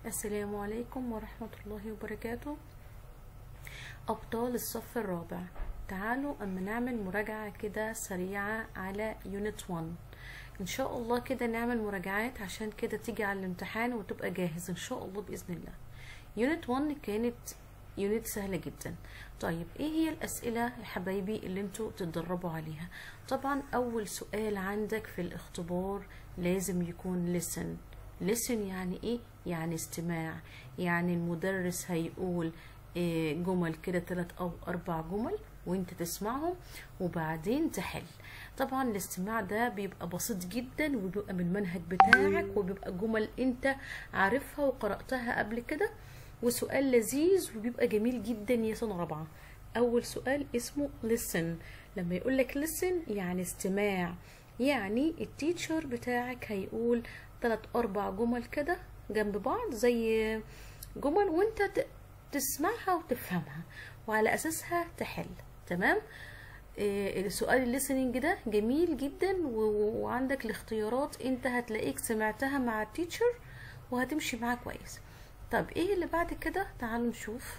السلام عليكم ورحمة الله وبركاته أبطال الصف الرابع تعالوا أما نعمل مراجعة كده سريعة على يونت 1 إن شاء الله كده نعمل مراجعات عشان كده تيجي على الامتحان وتبقى جاهز إن شاء الله بإذن الله يونت 1 كانت يونت سهلة جدا طيب ايه هي الاسئلة يا حبايبي اللي انتوا تتدربوا عليها طبعا اول سؤال عندك في الاختبار لازم يكون listen listen يعني ايه يعني استماع يعني المدرس هيقول إيه جمل كده ثلاث او اربع جمل وانت تسمعهم وبعدين تحل طبعا الاستماع ده بيبقى بسيط جدا وبيبقى من المنهج بتاعك وبيبقى جمل انت عارفها وقرأتها قبل كده وسؤال لذيذ وبيبقى جميل جدا يا سنة رابعة أول سؤال اسمه listen لما يقول لك listen يعني استماع يعني التيتشر بتاعك هيقول ثلاث أربع جمل كده جنب بعض زي جمل وانت تسمعها وتفهمها وعلى أساسها تحل تمام إيه سؤال الليسننج ده جميل جدا وعندك الاختيارات انت هتلاقيك سمعتها مع التيتشر وهتمشي معاه كويس طب ايه اللي بعد كده تعالوا نشوف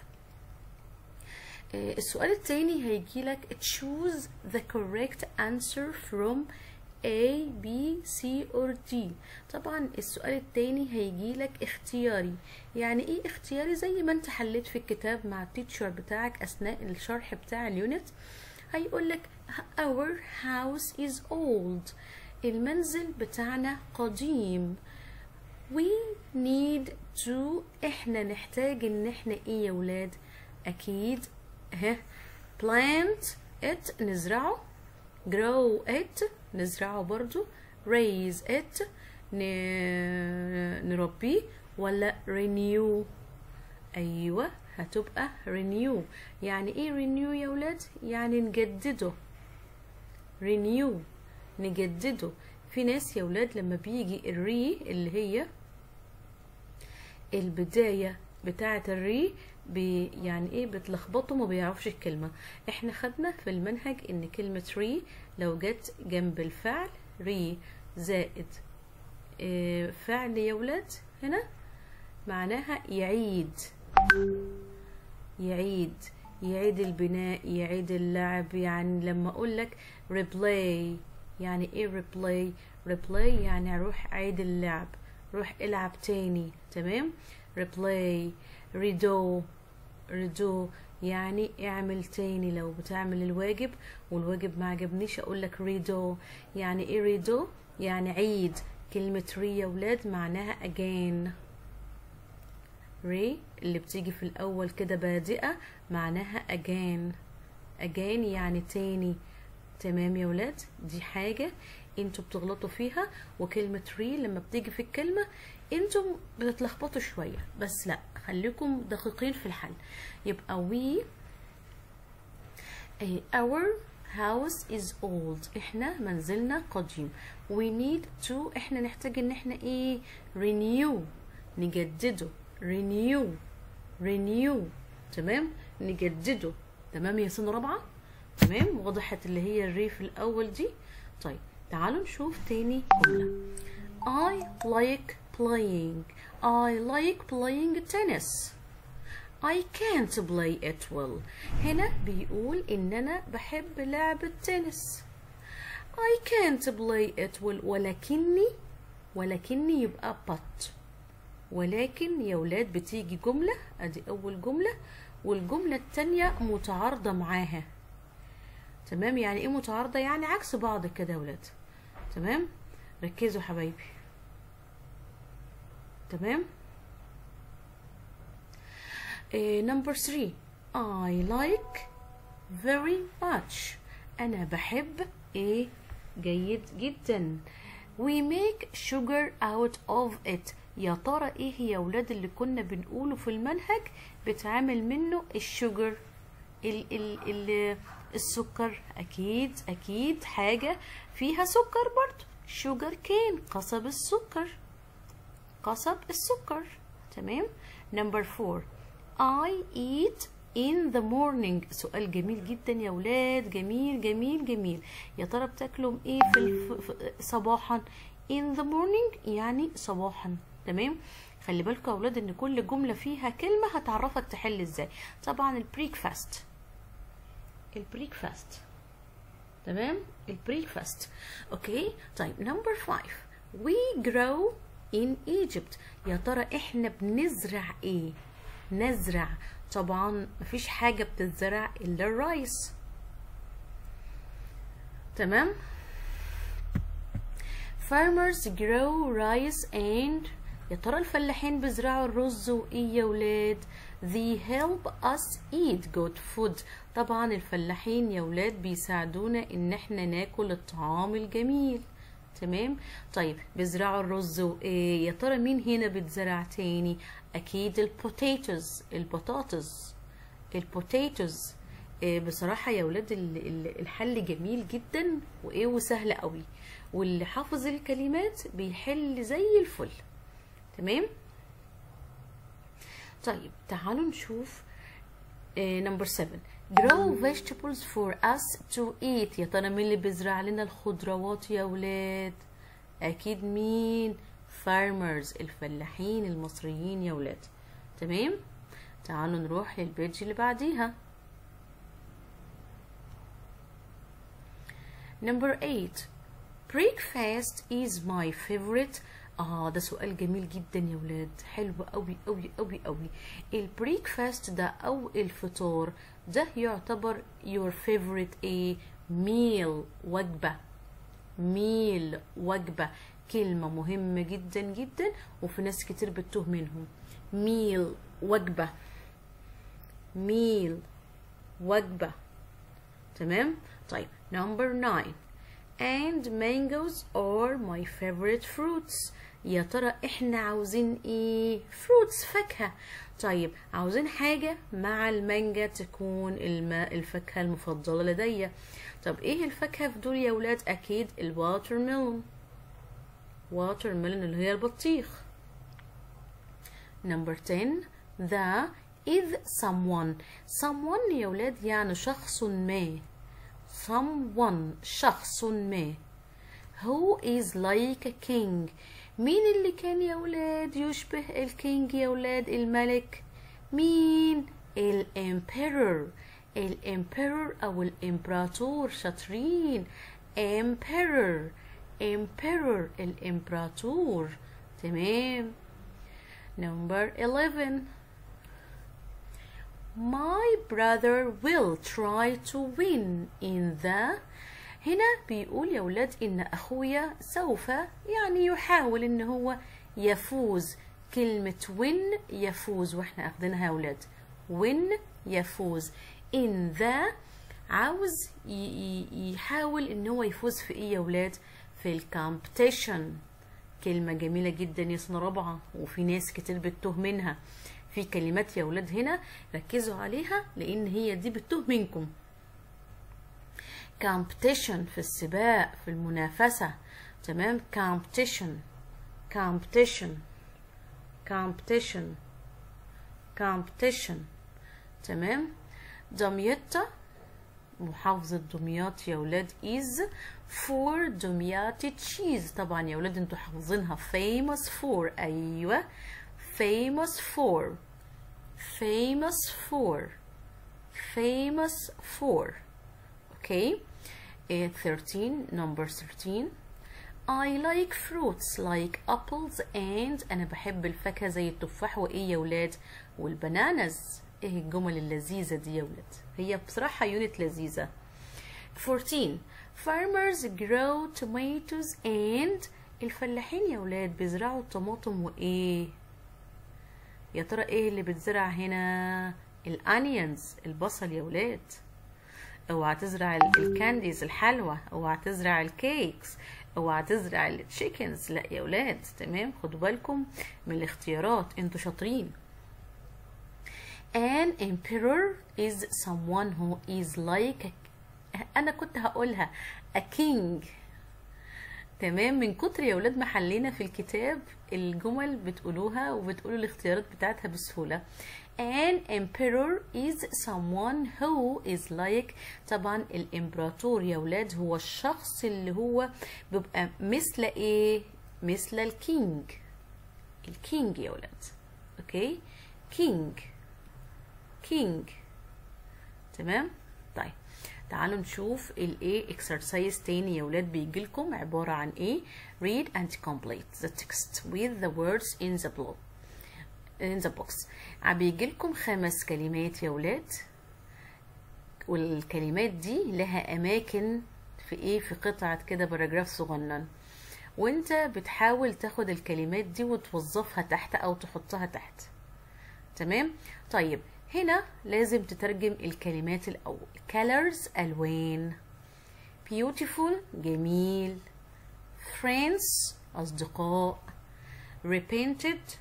السؤال التاني هيجيلك choose the correct answer from A, B, C or D طبعا السؤال التاني هيجيلك اختياري يعني ايه اختياري زي ما انت حليت في الكتاب مع التيتشر بتاعك اثناء الشرح بتاع اليونت هيقولك our house is old المنزل بتاعنا قديم we need to احنا نحتاج ان احنا ايه يا ولاد اكيد ها plant it نزرعه grow it نزرعه برضو raise it نربيه ولا renew ايوه هتبقى renew يعني ايه renew يا ولاد يعني نجدده renew نجدده في ناس يا ولاد لما بيجي الري اللي هي البداية بتاعة الري بي يعني ايه بتلخبطوا ما بيعرفش الكلمة احنا خدنا في المنهج ان كلمة ري لو جت جنب الفعل ري زائد اه فعل يا ولاد هنا معناها يعيد يعيد يعيد البناء يعيد اللعب يعني لما اقول لك replay يعني ايه replay replay يعني روح عيد اللعب روح العب تاني تمام replay redo redo يعني اعمل تاني لو بتعمل الواجب والواجب ما عجبنيش اقول لك redo يعني ايه redo يعني عيد كلمة ري يا ولاد معناها again ري اللي بتيجي في الاول كده بادئة معناها again again يعني تاني تمام يا ولاد دي حاجة انتوا بتغلطوا فيها وكلمة ري لما بتيجي في الكلمة انتوا بتتلخبطوا شوية بس لا خليكم دقيقين في الحل يبقى we our house is old احنا منزلنا قديم we need to احنا نحتاج ان احنا ايه renew نجدده renew renew تمام نجدده تمام يا سنة رابعة تمام وضحت اللي هي الري في الاول دي طيب تعالوا نشوف تاني جملة I like playing I like playing tennis I can't play it well هنا بيقول ان انا بحب لعب التنس I can't play it well ولكني ولكني يبقى but ولكن يا ولاد بتيجي جملة ادي اول جملة والجملة التانية متعارضة معاها تمام يعني ايه متعارضة يعني عكس بعض كده يا ولاد تمام ركزوا حبايبي تمام نمبر 3 I like very much أنا بحب إيه جيد جدا we make sugar out of it يا ترى إيه يا ولاد اللي كنا بنقوله في المنهج بتعمل منه الشجر ال ال ال السكر أكيد أكيد حاجة فيها سكر برضو شوجر كين قصب السكر قصب السكر تمام نمبر فور I eat in the morning سؤال جميل جدا يا ولاد جميل جميل جميل يا ترى بتاكلوا ايه في الف... صباحا in the morning يعني صباحا تمام خلي بالكم يا اولاد ان كل جمله فيها كلمه هتعرفك تحل ازاي طبعا البريكفاست البريكفاست تمام البريكفاست اوكي طيب نمبر 5 we grow in Egypt يا ترى احنا بنزرع ايه نزرع طبعا مفيش حاجه بتتزرع الا الرايس تمام farmers grow rice and يا ترى الفلاحين بيزرعوا الرز وايه يا ولاد they help us eat good food طبعا الفلاحين يا ولاد بيساعدونا ان احنا ناكل الطعام الجميل تمام طيب بيزرعوا الرز وايه يا ترى مين هنا بيتزرع تاني اكيد البوتيتوز البطاطس البوتيتوز إيه بصراحة يا ولاد ال- ال- الحل جميل جدا وايه وسهل قوي واللي حافظ الكلمات بيحل زي الفل تمام طيب تعالوا نشوف نمبر 7 grow vegetables for us to eat يا ترى مين اللي بيزرع لنا الخضروات يا ولاد اكيد مين farmers الفلاحين المصريين يا ولاد تمام تعالوا نروح للبيج اللي بعديها Number 8 Breakfast is my favorite اه ده سؤال جميل جدا يا ولاد حلو قوي قوي قوي قوي البريكفاست ده او الفطار ده يعتبر your favorite ايه meal وجبة meal وجبة كلمة مهمة جدا جدا وفي ناس كتير بتوه منهم meal وجبة meal وجبة تمام طيب number 9 and mangoes are my favorite fruits يا ترى احنا عاوزين ايه fruits فاكهة طيب عاوزين حاجة مع المانجا تكون الماء الفاكهة المفضلة لدي طب ايه الفاكهة في دول يا ولاد اكيد الواتر ميلون واتر ميلون اللي هي البطيخ number 10 the is someone someone يا ولاد يعني شخص ما someone شخص ما who is like a king مين اللي كان يا ولاد يشبه الكينج يا ولاد الملك مين الامبرور الامبرور او الامبراطور شاطرين امبرور امبرور الامبراطور تمام number 11 My brother will try to win in the هنا بيقول يا ولاد إن أخويا سوف يعني يحاول إن هو يفوز كلمة win يفوز وإحنا أخدينها يا ولاد win يفوز in the عاوز ي- ي- يحاول إن هو يفوز في إيه يا ولاد في الكومبيتيشن كلمة جميلة جدا يا سنة رابعة وفي ناس كتير بتتوه منها في كلمات يا ولاد هنا ركزوا عليها لأن هي دي بتتوه منكم competition في السباق في المنافسة تمام competition competition competition competition تمام دمياط محافظة دمياط يا ولاد is for دمياط تشيز طبعا يا ولاد انتوا حافظينها famous for ايوه famous for famous for famous for okay Eh, 13 number 13 I like fruits like apples and أنا بحب الفاكهة زي التفاح وإيه يا ولاد والبنانز إيه الجمل اللذيذة دي يا ولاد هي بصراحة يونت لذيذة 14 farmers grow tomatoes and الفلاحين يا ولاد بيزرعوا الطماطم وإيه يا ترى إيه اللي بتزرع هنا الانيونز البصل يا ولاد اوعى تزرع ال- الكانديز الحلوى اوعى تزرع الكيكس اوعى تزرع التشيكنز لا يا ولاد تمام خدوا بالكم من الاختيارات انتوا شاطرين An emperor is someone who is like a... انا كنت هقولها a king تمام من كتر يا ولاد ما حلينا في الكتاب الجمل بتقولوها وبتقولوا الاختيارات بتاعتها بسهولة An emperor is someone who is like طبعا الامبراطور يا ولاد هو الشخص اللي هو بيبقى مثل ايه مثل الكينج الكينج يا ولاد اوكي كينج كينج تمام طيب تعالوا نشوف الايه اكسرسايز تاني يا ولاد بيجي لكم عباره عن ايه read and complete the text with the words in the block in the box بيجي لكم خمس كلمات يا ولاد والكلمات دي لها اماكن في ايه في قطعه كده باراجراف صغنن وانت بتحاول تاخد الكلمات دي وتوظفها تحت او تحطها تحت تمام طيب هنا لازم تترجم الكلمات الأول colors ألوان beautiful جميل friends أصدقاء repented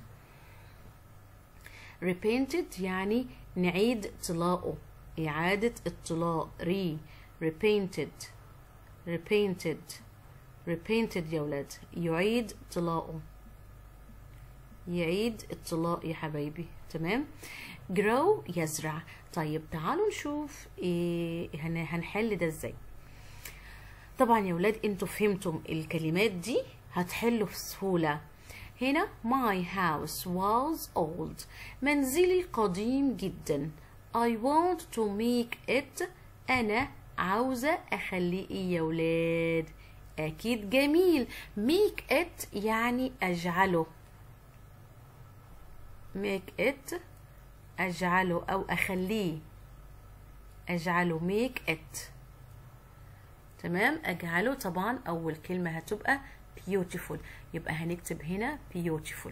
repented يعني نعيد طلاقه إعادة الطلاق re repented repented repented يا ولاد يعيد طلاقه يعيد الطلاق يا حبايبي تمام grow يزرع طيب تعالوا نشوف إيه هنحل ده ازاي طبعا يا ولاد انتوا فهمتم الكلمات دي هتحلوا بسهولة هنا my house was old منزلي قديم جدا I want to make it أنا عاوزة أخليه إيه يا ولاد أكيد جميل make it يعني أجعله make it أجعله أو أخليه أجعله make it تمام أجعله طبعا أول كلمة هتبقى beautiful يبقى هنكتب هنا beautiful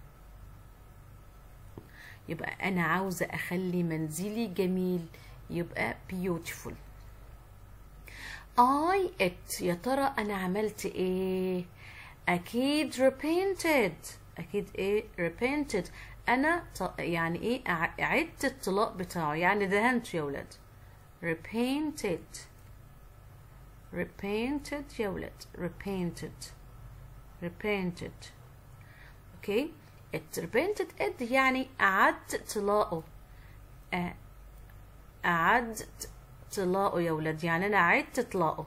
يبقى أنا عاوزة أخلي منزلي جميل يبقى beautiful I it يا ترى أنا عملت إيه أكيد repented أكيد إيه repented انا يعني ايه اعدت الطلاق بتاعه يعني دهنته يا ولاد repented repented يا ولاد repented repented اوكي it repented it يعني اعدت طلاقه اعدت طلاقه يا ولاد يعني انا عدت طلاقه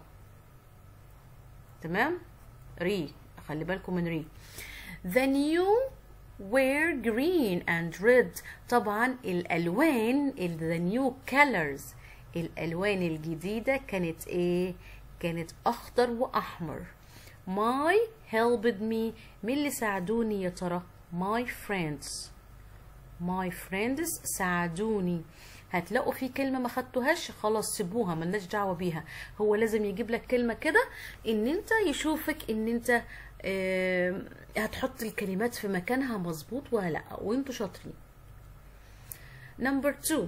تمام ري خلي بالكم من ري the new were green and red طبعا الألوان the new colors الألوان الجديدة كانت إيه؟ كانت أخضر وأحمر my helped me مين اللي ساعدوني يا ترى؟ my friends my friends ساعدوني هتلاقوا في كلمه ما خدتوهاش خلاص سيبوها ملناش دعوه بيها هو لازم يجيب لك كلمه كده ان انت يشوفك ان انت اه هتحط الكلمات في مكانها مظبوط ولا لا وانتوا شاطرين نمبر 2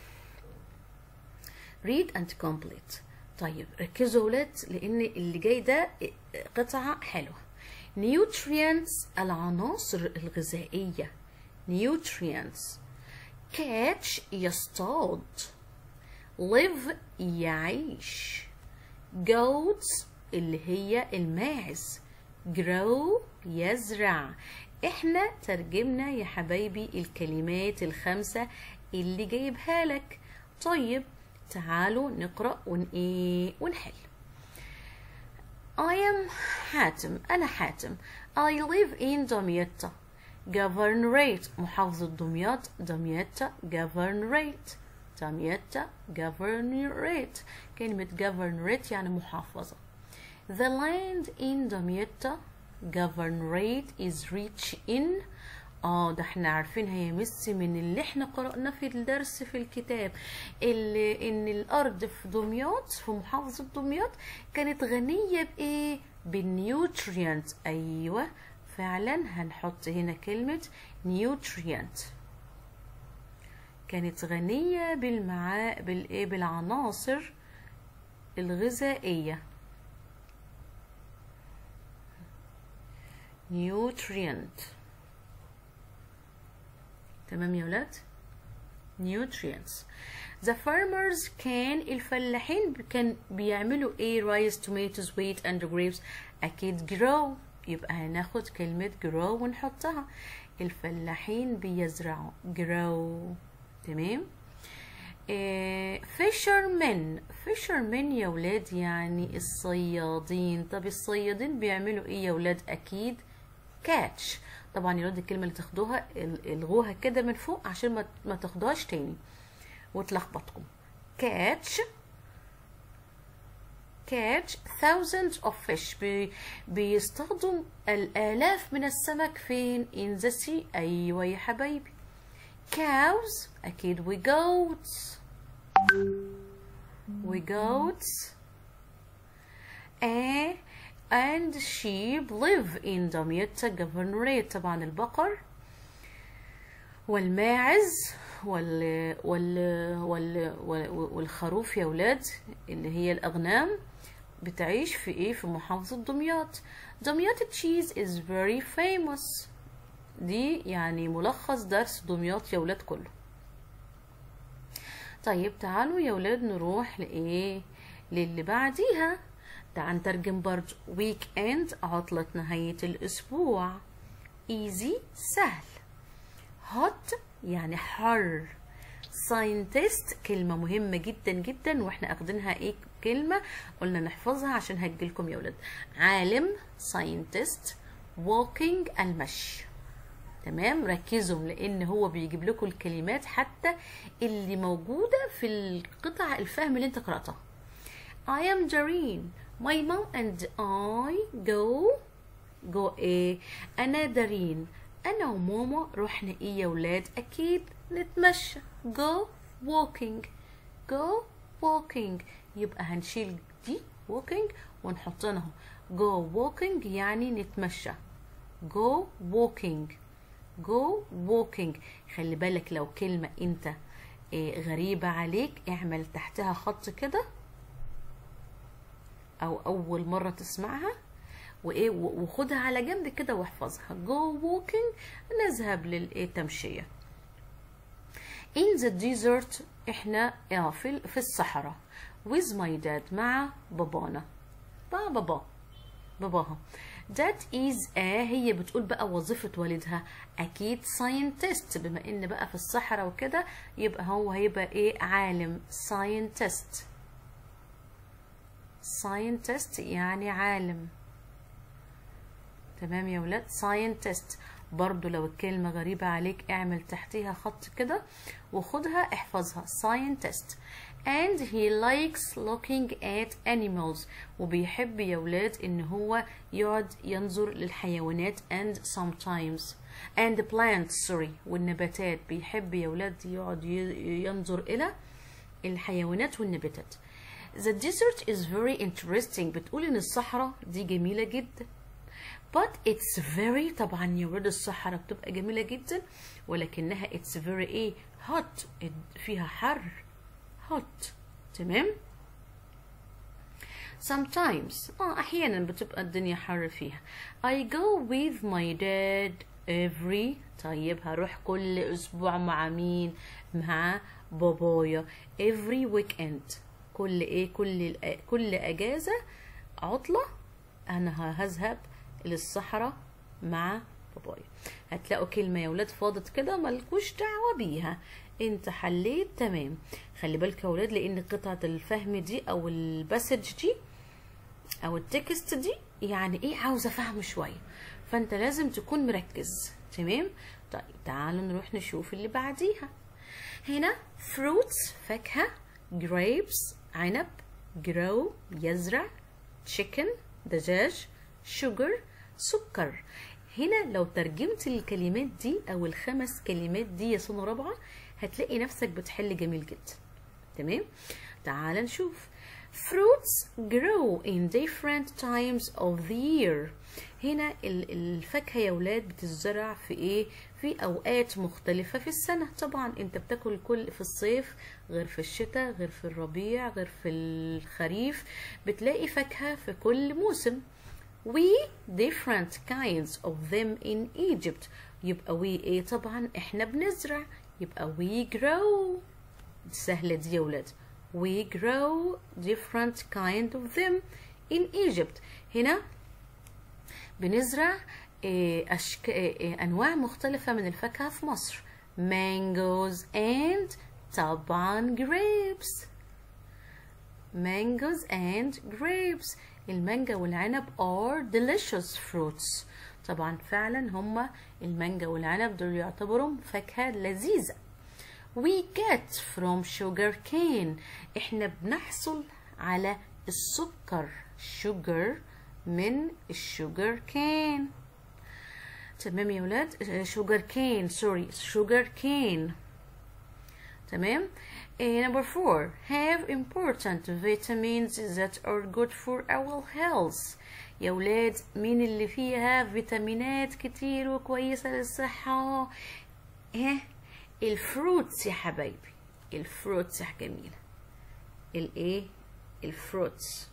read and complete طيب ركزوا ولاد لان اللي جاي ده قطعه حلوه nutrients العناصر الغذائيه nutrients catch يصطاد live يعيش goats اللي هي الماعز grow يزرع احنا ترجمنا يا حبايبي الكلمات الخمسة اللي جايبها لك طيب تعالوا نقرأ ون ايه ونحل I am حاتم أنا حاتم I live in دمياط governorate محافظة دمياط دمياط governorate دمياط governorate كلمة governorate يعني محافظة The land in دمياط governorate is rich in اه ده احنا عارفينها يا مس من اللي احنا قرأناه في الدرس في الكتاب اللي ان الارض في دمياط في محافظة دمياط كانت غنية بايه بالنيوتريانت ايوه فعلا هنحط هنا كلمة نيوتريانت كانت غنية بالمعا بالايه بالعناصر الغذائية nutrient تمام يا ولاد nutrients the farmers كان الفلاحين كان بيعملوا ايه rice tomatoes wheat and grapes اكيد grow يبقى هناخد كلمة grow ونحطها الفلاحين بيزرعوا grow تمام إيه fishermen fishermen يا ولاد يعني الصيادين طب الصيادين بيعملوا ايه يا ولاد اكيد catch طبعا يا ولاد الكلمه اللي تاخدوها ال- الغوها كده من فوق عشان ما ما تاخدوهاش تاني وتلخبطكم catch catch thousands of fish بي بيصطادوا الآلاف من السمك فين in the sea أيوة يا حبايبي cows أكيد we goats we goats and and sheep live in دمياط governorate طبعا البقر والماعز وال وال وال وال والخروف يا ولاد اللي هي الأغنام بتعيش في ايه في محافظة دمياط دمياط cheese is very famous دي يعني ملخص درس دمياط يا ولاد كله طيب تعالوا يا ولاد نروح لإيه للي بعديها تعال نترجم برضو ويك اند عطلة نهاية الأسبوع easy سهل hot يعني حر scientist كلمة مهمة جدا جدا واحنا اخدينها ايه كلمة قلنا نحفظها عشان هتجيلكم يا ولاد عالم scientist walking المشي تمام ركزوا لان هو بيجيب لكم الكلمات حتى اللي موجودة في القطع الفهم اللي انت قرأتها I am Jareen my mom and I go go ايه انا دارين انا وماما رحنا ايه يا ولاد اكيد نتمشى go walking go walking يبقى هنشيل دي walking ونحطها go walking يعني نتمشى go walking go walking خلي بالك لو كلمة انت إيه غريبة عليك اعمل تحتها خط كده او اول مرة تسمعها وايه وخدها على جنب كده واحفظها go walking نذهب للتمشية in the desert احنا اه في في الصحراء with my dad مع بابانا مع بابا باباها that is a هي بتقول بقى وظيفة والدها أكيد scientist بما إن بقى في الصحراء وكده يبقى هو هيبقى إيه عالم scientist scientist يعني عالم تمام يا ولاد scientist برضو لو الكلمة غريبة عليك اعمل تحتيها خط كده وخدها احفظها scientist and he likes looking at animals وبيحب يا ولاد ان هو يقعد ينظر للحيوانات and sometimes and plants sorry والنباتات بيحب يا ولاد يقعد ينظر الى الحيوانات والنباتات The desert is very interesting بتقول ان الصحراء دي جميلة جدا but it's very طبعا يا ولاد الصحراء بتبقى جميلة جدا ولكنها it's very ايه hot فيها حر hot تمام sometimes اه احيانا بتبقى الدنيا حر فيها I go with my dad every طيب هروح كل اسبوع مع مين مع بابايا every weekend كل ايه كل كل اجازه عطله انا هذهب للصحراء مع بابايا هتلاقوا كلمه يا ولاد فاضت كده ملكوش دعوه بيها انت حليت تمام خلي بالك يا ولاد لان قطعه الفهم دي او الباسج دي او التكست دي يعني ايه عاوزه فهم شويه فانت لازم تكون مركز تمام طيب تعالوا نروح نشوف اللي بعديها هنا fruits فاكهه grapes عنب grow يزرع chicken دجاج sugar سكر هنا لو ترجمت الكلمات دي او الخمس كلمات دي يا سنة رابعة هتلاقي نفسك بتحل جميل جدا تمام تعال نشوف fruits grow in different times of the year هنا الفاكهة يا ولاد بتزرع في ايه في اوقات مختلفة في السنة طبعا انت بتاكل كل في الصيف غير في الشتاء غير في الربيع غير في الخريف بتلاقي فاكهة في كل موسم we different kinds of them in Egypt يبقى we ايه طبعا احنا بنزرع يبقى we grow سهلة دي يا ولاد we grow different kind of them in Egypt هنا بنزرع أشك... أنواع مختلفة من الفاكهة في مصر mangoes and طبعا grapes mangoes and grapes المانجا والعنب are delicious fruits طبعا فعلا هما المانجا والعنب دول يعتبروا فاكهة لذيذة we get from sugar cane احنا بنحصل على السكر sugar من الشوجر كين تمام يا ولاد شوجر كين سوري شوجر كين تمام Uh, number four have important vitamins that are good for our health يا ولاد مين اللي فيها فيتامينات كتير وكويسة للصحة ها الفروتس يا حبايبي الفروتس يا جميلة الايه الفروتس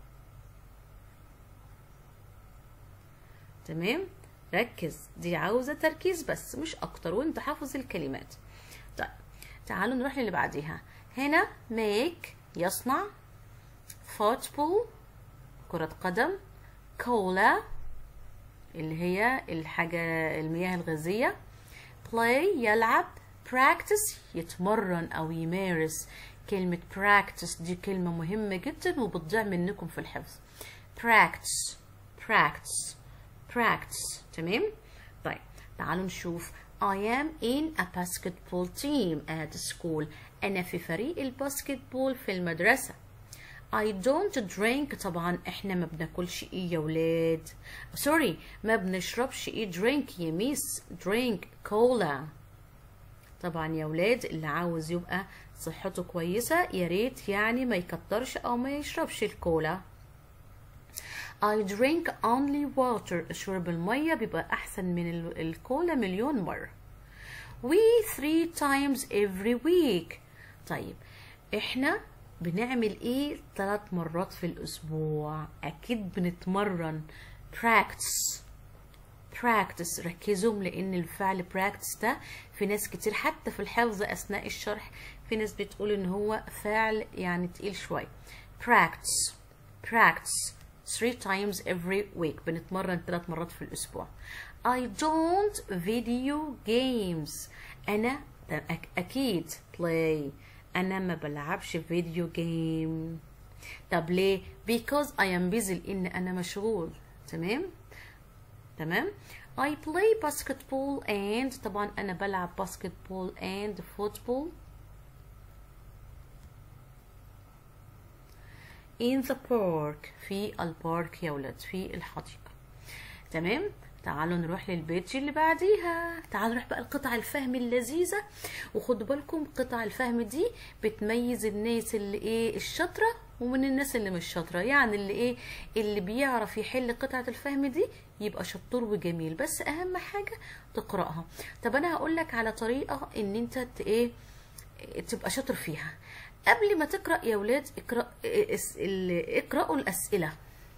تمام ركز دي عاوزة تركيز بس مش اكتر وانت حافظ الكلمات طيب تعالوا نروح للي بعديها هنا make يصنع football كرة قدم كولا اللي هي الحاجة المياه الغازية play يلعب practice يتمرن أو يمارس كلمة practice دي كلمة مهمة جدا وبتضيع منكم في الحفظ practice practice practice تمام طيب تعالوا نشوف I am in a basketball team at school أنا في فريق الباسكتبول في المدرسة I don't drink طبعا احنا ما بناكلش ايه يا ولاد سوري ما بنشربش ايه drink يا ميس drink كولا طبعا يا ولاد اللي عاوز يبقى صحته كويسة يا ريت يعني ما يكترش او ما يشربش الكولا I drink only water شرب المية بيبقى أحسن من ال- الكولا مليون مرة We three times every week طيب احنا بنعمل ايه ثلاث مرات في الأسبوع أكيد بنتمرن practice practice ركزوا لأن الفعل practice ده في ناس كتير حتى في الحفظ أثناء الشرح في ناس بتقول إن هو فعل يعني تقيل شوية practice practice three times every week بنتمرن ثلاث مرات في الأسبوع I don't video games أنا ده أك- أكيد play أنا ما بلعبش فيديو جيم طب ليه؟ because I am busy لأن أنا مشغول تمام؟ تمام؟ I play basketball and طبعا أنا بلعب basketball and football in the park في البارك يا ولاد في الحديقة تمام تعالوا نروح للبيج اللي بعديها تعالوا نروح بقى القطع الفهم اللذيذة وخدوا بالكم قطع الفهم دي بتميز الناس اللي ايه الشاطرة ومن الناس اللي مش شاطرة يعني اللي ايه اللي بيعرف يحل قطعة الفهم دي يبقى شطور وجميل بس اهم حاجة تقرأها طب انا هقول لك على طريقة ان انت ت- ايه تبقى شاطر فيها قبل ما تقرأ يا ولاد اقرأ اس- ال- اقرأوا الأسئلة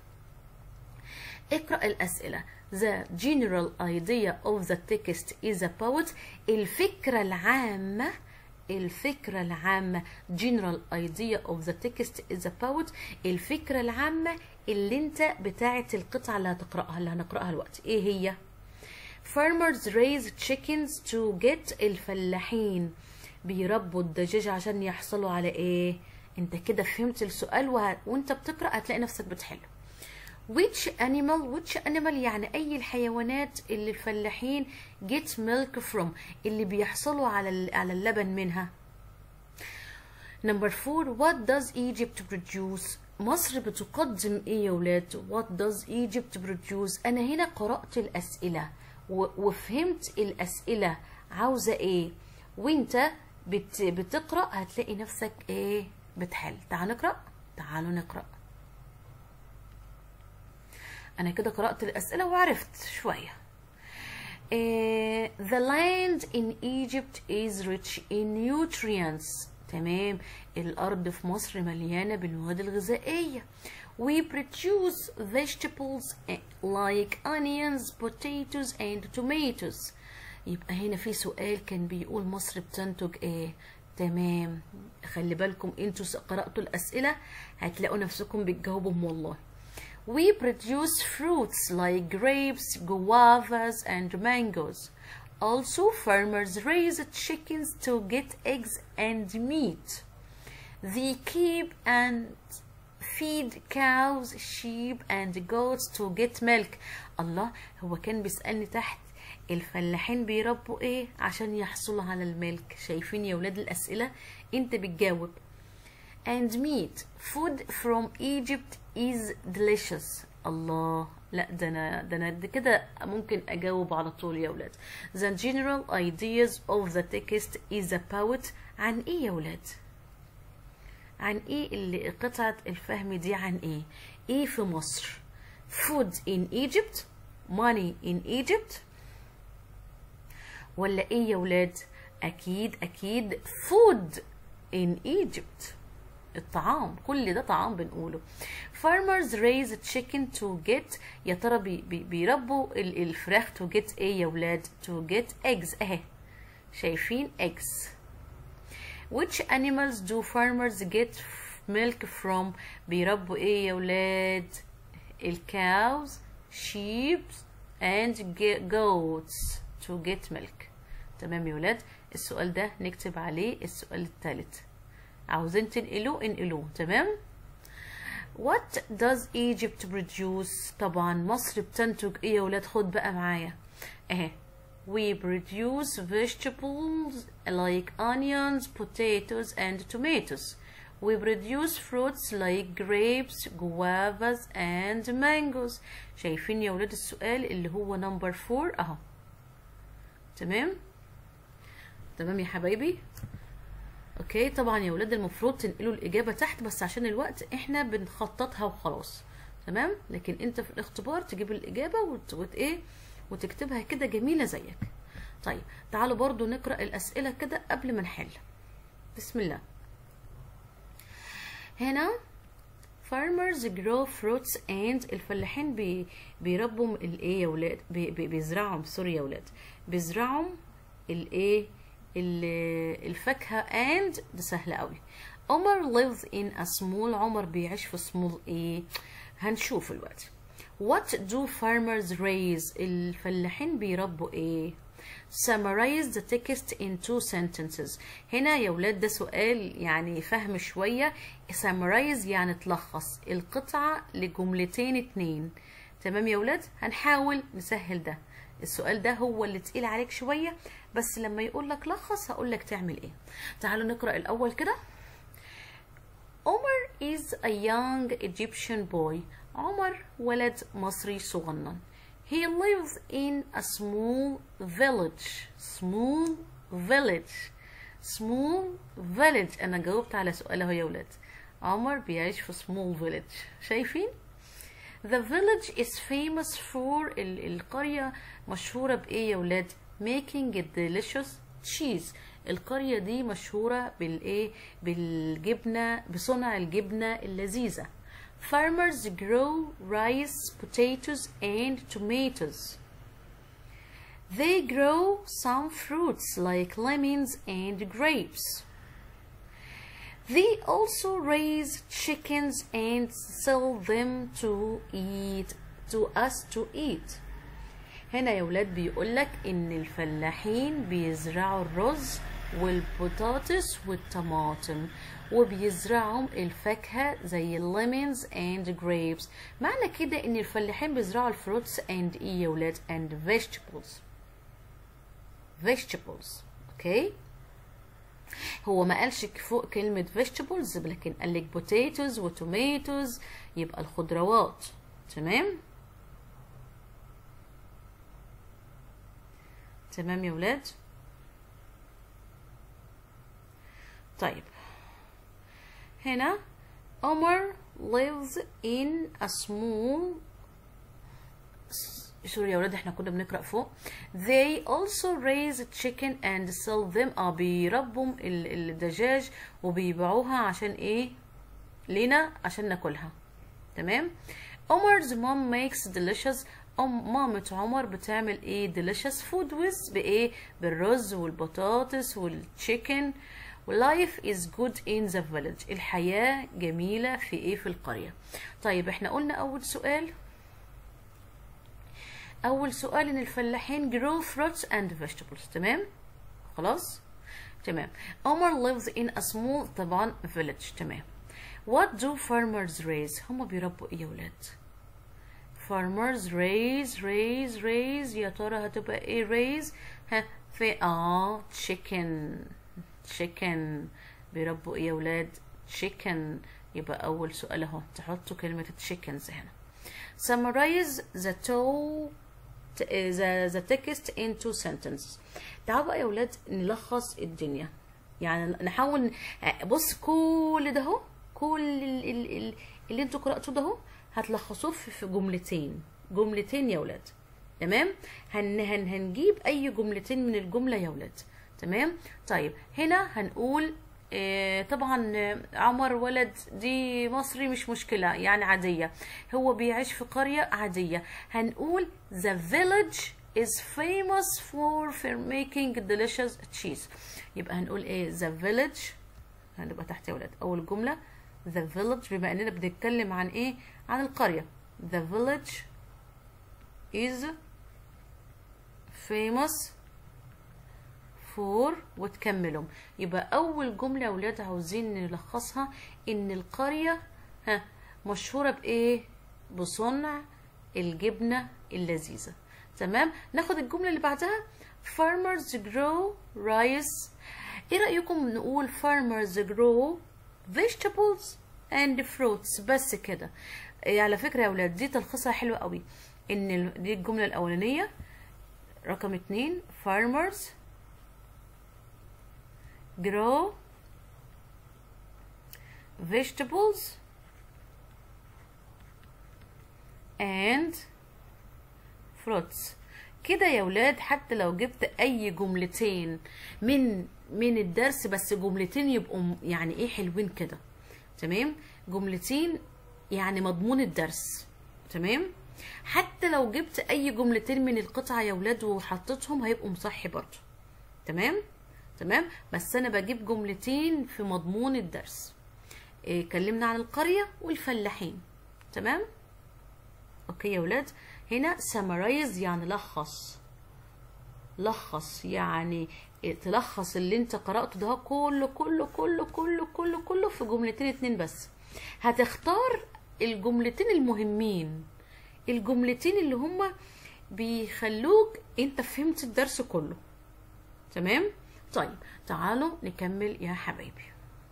اقرأ الأسئلة The general idea of the text is about الفكرة العامة الفكرة العامة general idea of the text is about الفكرة العامة اللي انت بتاعة القطعة اللي هتقرأها اللي هنقرأها الوقت ايه هي farmers raise chickens to get الفلاحين بيربوا الدجاج عشان يحصلوا على ايه انت كده فهمت السؤال وه... وانت بتقرأ هتلاقي نفسك بتحله which animal which animal يعني اي الحيوانات اللي الفلاحين get milk from اللي بيحصلوا على ال- على اللبن منها number four what does Egypt produce مصر بتقدم ايه يا ولاد what does Egypt produce انا هنا قرأت الاسئلة و- وفهمت الاسئلة عاوزة ايه وانت بت بتقرأ هتلاقي نفسك ايه بتحل تعال نقرأ تعالوا نقرأ انا كده قرأت الاسئلة وعرفت شوية Eh, the land in Egypt is rich in nutrients تمام الأرض في مصر مليانة بالمواد الغذائية we produce vegetables eh, like onions potatoes and tomatoes يبقى هنا في سؤال كان بيقول مصر بتنتج ايه تمام خلي بالكم انتوا قرأتوا الأسئلة هتلاقوا نفسكم بتجاوبهم والله We produce fruits like grapes, guavas, and mangoes. Also, farmers raise chickens to get eggs and meat. They keep and feed cows sheep and goats to get milk الله هو كان بيسألني تحت الفلاحين بيربوا ايه عشان يحصلوا على الملك شايفين يا ولاد الأسئلة انت بتجاوب and meat food from Egypt is delicious الله لا ده انا ده انا ده كده ممكن اجاوب على طول يا ولاد the general ideas of the text is about عن ايه يا ولاد عن ايه اللي قطعة الفهم دي عن ايه ايه في مصر food in Egypt money in Egypt ولا ايه يا ولاد اكيد اكيد food in Egypt الطعام كل ده طعام بنقوله farmers raise chicken to get يا ترى بي بي بيربوا ال- الفراخ to get ايه يا ولاد to get eggs اهي شايفين eggs which animals do farmers get milk from بيربوا ايه يا ولاد الكاوز sheep and ge- goats to get milk تمام يا ولاد السؤال ده نكتب عليه السؤال الثالث عاوزين تنقلوه انقلوه تمام What does Egypt produce طبعا مصر بتنتج ايه يا ولاد خد بقى معايا اهي We produce vegetables like onions, potatoes and tomatoes. We produce fruits like grapes, guavas and mangoes. شايفين يا ولاد السؤال اللي هو نمبر 4 اهو تمام تمام يا حبايبي اوكي طبعا يا ولاد المفروض تنقلوا الاجابه تحت بس عشان الوقت احنا بنخططها وخلاص تمام لكن انت في الاختبار تجيب الاجابه وت... وت... ايه وتكتبها كده جميله زيك طيب تعالوا برضو نقرا الاسئله كده قبل ما نحل بسم الله هنا farmers grow fruits and الفلاحين بي بيربوا الايه يا ولاد بي بي بيزرعوا سوري يا ولاد بيزرعوا الايه ال- الفاكهة and ده سهل قوي عمر lives in a small عمر بيعيش في small ايه هنشوف الوقت what do farmers raise الفلاحين بيربوا ايه summarize the text in two sentences هنا يا ولاد ده سؤال يعني فهم شوية summarize يعني تلخص القطعة لجملتين اتنين تمام يا ولاد هنحاول نسهل ده السؤال ده هو اللي تقيل عليك شوية بس لما يقول لك لخص هقول لك تعمل ايه تعالوا نقرأ الأول كده عمر is a young Egyptian boy عمر ولد مصري صغنن he lives in a small village small village small village أنا جاوبت على سؤال اهو يا ولاد عمر بيعيش في small village شايفين The village is famous for ال- القرية مشهورة بإيه يا ولاد؟ making a delicious cheese القرية دي مشهورة بالإيه؟ بالجبنة بصنع الجبنة اللذيذة Farmers grow rice, potatoes and tomatoes They grow some fruits like lemons and grapes They also raise chickens and sell them to eat to us to eat. هنا يا ولاد بيقولك إن الفلاحين بيزرعوا الرز والبطاطس والطماطم وبيزرعوا الفاكهة زي الليمونز and grapes معنى كده إن الفلاحين بيزرعوا الفروتس and إيه يا ولاد and vegetables vegetables okay هو ما قالش فوق كلمة vegetables لكن قال لك potatoes وتوميتوز يبقى الخضروات تمام تمام يا ولاد طيب هنا عمر lives in a small سوري يا ولاد احنا كنا بنقرأ فوق they also raise chicken and sell them اه بيربوا ال- الدجاج وبيبيعوها عشان ايه لينا عشان ناكلها تمام عمر's mom makes delicious أم مامة عمر بتعمل ايه delicious food with بايه بالرز والبطاطس والتشيكن life is good in the village الحياة جميلة في ايه في القرية طيب احنا قلنا اول سؤال اول سؤال ان الفلاحين grow fruits and vegetables تمام خلاص تمام عمر lives in a small طبعا village تمام what do farmers raise هما بيربوا ايه يا ولاد farmers raise raise raise يا ترى هتبقى ايه raise ها في اه chicken chicken بيربوا ايه يا ولاد chicken يبقى اول سؤال اهو تحطوا كلمة chickens هنا summarize the to the, the text into sentence تعالوا بقى يا ولاد نلخص الدنيا يعني نحاول بص كل ده اهو كل ال- ال- ال- اللي انتوا قرأتوه ده اهو هتلخصوه في في جملتين جملتين يا ولاد تمام هن هن هنجيب اي جملتين من الجمله يا ولاد تمام طيب هنا هنقول آه، طبعا آه، عمر ولد دي مصري مش مشكلة يعني عادية هو بيعيش في قرية عادية هنقول the village is famous for for making delicious cheese يبقى هنقول ايه the village هنبقى تحت يا ولاد اول جملة the village بما اننا بنتكلم عن ايه عن القرية the village is famous for وتكملهم يبقى اول جمله يا اولاد عاوزين نلخصها ان القريه ها مشهوره بايه بصنع الجبنه اللذيذه تمام ناخد الجمله اللي بعدها farmers grow rice ايه رايكم نقول farmers grow vegetables and fruits بس كده إيه على فكره يا اولاد دي تلخيصها حلو قوي ان ال- دي الجمله الاولانيه رقم اتنين farmers grow vegetables and fruits كده يا ولاد حتى لو جبت اي جملتين من من الدرس بس جملتين يبقوا م- يعني ايه حلوين كده تمام جملتين يعني مضمون الدرس تمام حتى لو جبت اي جملتين من القطعه يا ولاد وحطيتهم هيبقوا مصحي برضه تمام تمام بس انا بجيب جملتين في مضمون الدرس إيه اتكلمنا عن القريه والفلاحين تمام اوكي يا ولاد هنا summarize يعني لخص لخص يعني إيه، تلخص اللي انت قرأته ده كله كله كله كله كله كله في جملتين اتنين بس هتختار الجملتين المهمين الجملتين اللي هما بيخلوك انت فهمت الدرس كله تمام طيب تعالوا نكمل يا حبايبي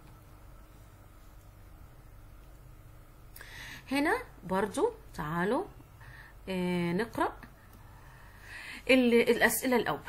هنا برضو تعالوا آه نقرأ ال- الأسئلة الأول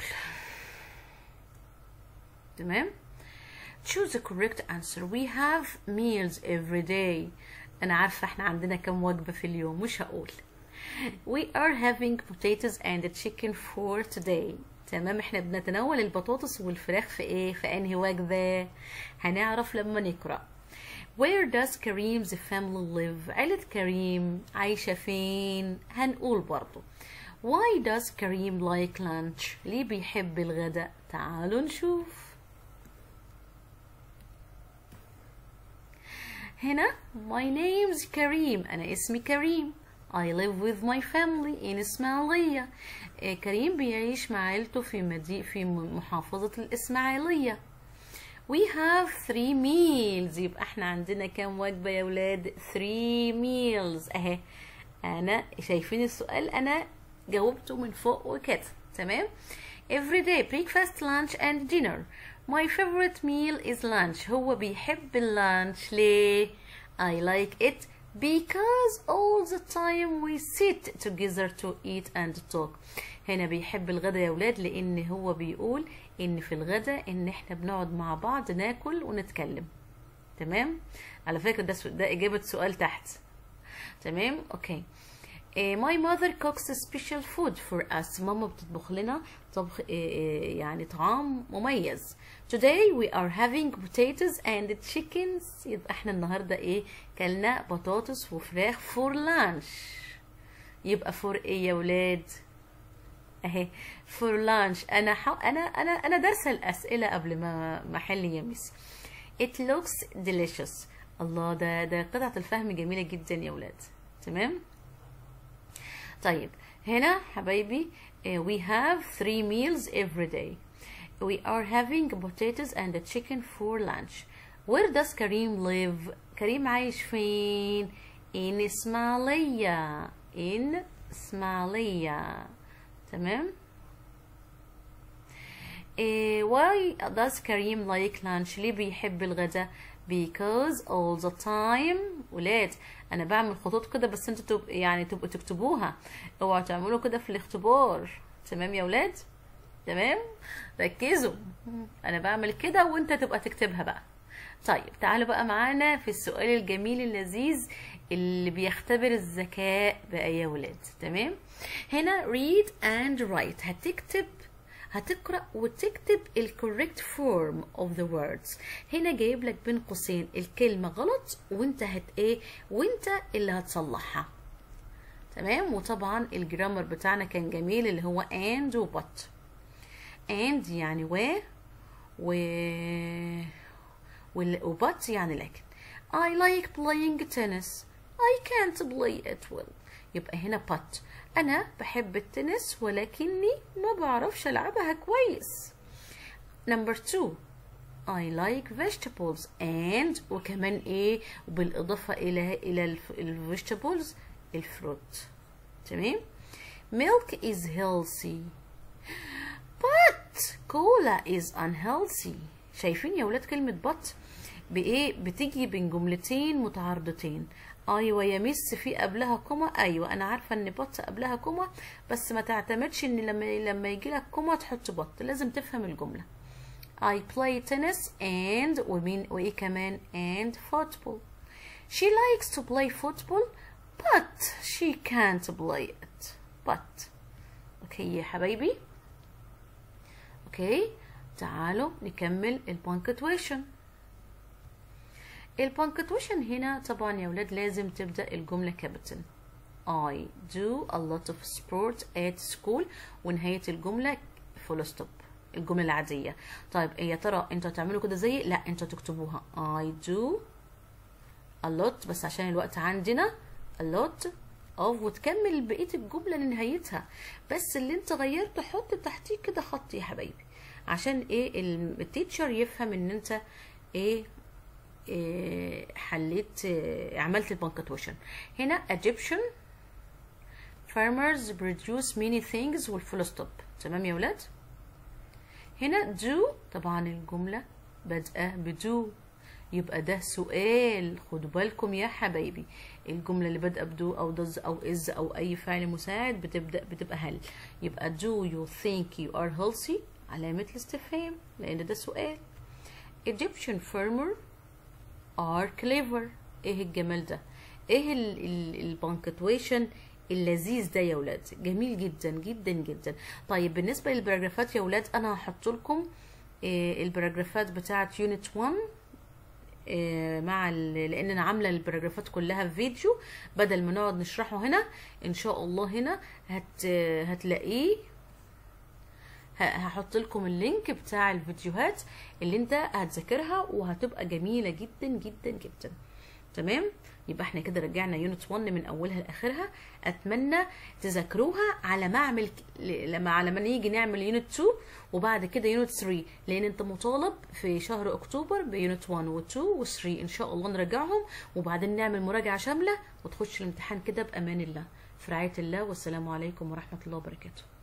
تمام choose the correct answer we have meals every day أنا عارفة احنا عندنا كم وجبة في اليوم مش هقول we are having potatoes and chicken for today تمام احنا بنتناول البطاطس والفراخ في ايه في انهي وجبة هنعرف لما نقرأ Where does Kareem's family live؟ عيلة كريم عايشة فين؟ هنقول برضو Why does Kareem like lunch؟ ليه بيحب الغداء؟ تعالوا نشوف هنا My name's كريم أنا اسمي كريم I live with my family in إسماعيلية آه، كريم بيعيش مع عيلته في مدي في م- محافظة الإسماعيلية We have three meals يبقى احنا عندنا كام وجبة يا ولاد three meals اهي انا شايفين السؤال انا جاوبته من فوق وكده تمام every day breakfast lunch and dinner my favorite meal is lunch هو بيحب اللانش ليه I like it because all the time we sit together to eat and talk هنا بيحب الغدا يا ولاد لان هو بيقول ان في الغدا ان احنا بنقعد مع بعض ناكل ونتكلم تمام على فكرة ده سو- ده اجابة سؤال تحت تمام اوكي إيه، my mother cooks special food for us ماما بتطبخ لنا طبخ إيه، إيه، يعني طعام مميز today we are having potatoes and chickens يبقى احنا النهارده ايه كلنا بطاطس وفراخ for lunch يبقى for ايه يا ولاد اهي for lunch انا ح... انا انا انا دارسه الاسئله قبل ما ما احل يا ميس it looks delicious الله ده ده قطعه الفهم جميله جدا يا ولاد تمام طيب هنا حبايبي eh, we have three meals every day we are having potatoes and a chicken for lunch where does Kareem live كريم عايش فين in اسماعيلية in اسماعيلية تمام إيه why does كريم like lunch ليه بيحب الغداء because all the time ولاد انا بعمل خطوط كده بس انتوا تب... يعني تبقوا تكتبوها اوعوا تعملوا كده في الاختبار تمام يا ولاد تمام ركزوا انا بعمل كده وانت تبقى تكتبها بقى طيب تعالوا بقى معانا في السؤال الجميل اللذيذ اللي بيختبر الذكاء بقى يا ولاد تمام هنا read and write هتكتب هتقرأ وتكتب ال correct form of the words هنا جايب لك بين قوسين الكلمة غلط وانت هت ايه وانت اللي هتصلحها تمام وطبعا الجرامر بتاعنا كان جميل اللي هو and و but and يعني و و وال- و but يعني لكن I like playing tennis I can't play it well يبقى هنا but أنا بحب التنس ولكني ما بعرفش ألعبها كويس number two I like vegetables and وكمان ايه بالإضافة إلى إلى الف- ال vegetables الفروت تمام milk is healthy but cola is unhealthy شايفين يا ولاد كلمة but بإيه بتيجي بين جملتين متعارضتين ايوه يا مس في قبلها كوما ايوه انا عارفه ان بط قبلها كوما بس ما تعتمدش ان لما لما يجي لك كوما تحط بط لازم تفهم الجمله I play tennis and ومين وايه كمان and football she likes to play football but she can't play it but اوكي يا حبايبي اوكي تعالوا نكمل البانكتويشن البانكتويشن هنا طبعا يا ولاد لازم تبدأ الجملة كابيتال I do a lot of sport at school ونهاية الجملة فول ستوب الجملة العادية طيب يا ترى انتوا هتعملوا كده زي لا انتوا تكتبوها I do a lot بس عشان الوقت عندنا a lot of وتكمل بقية الجملة لنهايتها بس اللي انت غيرته حط تحتيه كده خط يا حبايبي عشان ايه التيتشر يفهم ان انت ايه إيه، حليت إيه، عملت البنكتويشن هنا Egyptian farmers produce many things والفول ستوب تمام يا ولاد هنا do طبعا الجملة بادئة بدو يبقى ده سؤال خدوا بالكم يا حبايبي الجملة اللي بادئة بدو أو does أو is أو أي فعل مساعد بتبدأ بتبقى هل يبقى do you think you are healthy علامة الاستفهام لأن ده سؤال Egyptian farmer are clever ايه الجمال ده ايه البانكتويشن اللذيذ ده يا ولاد جميل جدا جدا جدا طيب بالنسبه للبراجرافات يا ولاد انا هحط لكم إيه البراجرافات بتاعه يونت 1 إيه مع ال- لان انا عامله البراجرافات كلها في فيديو بدل ما نقعد نشرحه هنا ان شاء الله هنا هت هتلاقيه ه- هحط لكم اللينك بتاع الفيديوهات اللي انت هتذاكرها وهتبقى جميله جدا جدا جدا تمام يبقى احنا كده رجعنا يونت 1 من اولها لاخرها اتمنى تذاكروها على ما اعمل ك- ل- لما على ما نيجي نعمل يونت 2 وبعد كده يونت 3 لان انت مطالب في شهر اكتوبر بيونت 1 و2 و3 ان شاء الله نراجعهم وبعدين نعمل مراجعه شامله وتخش الامتحان كده بامان الله في رعايه الله والسلام عليكم ورحمه الله وبركاته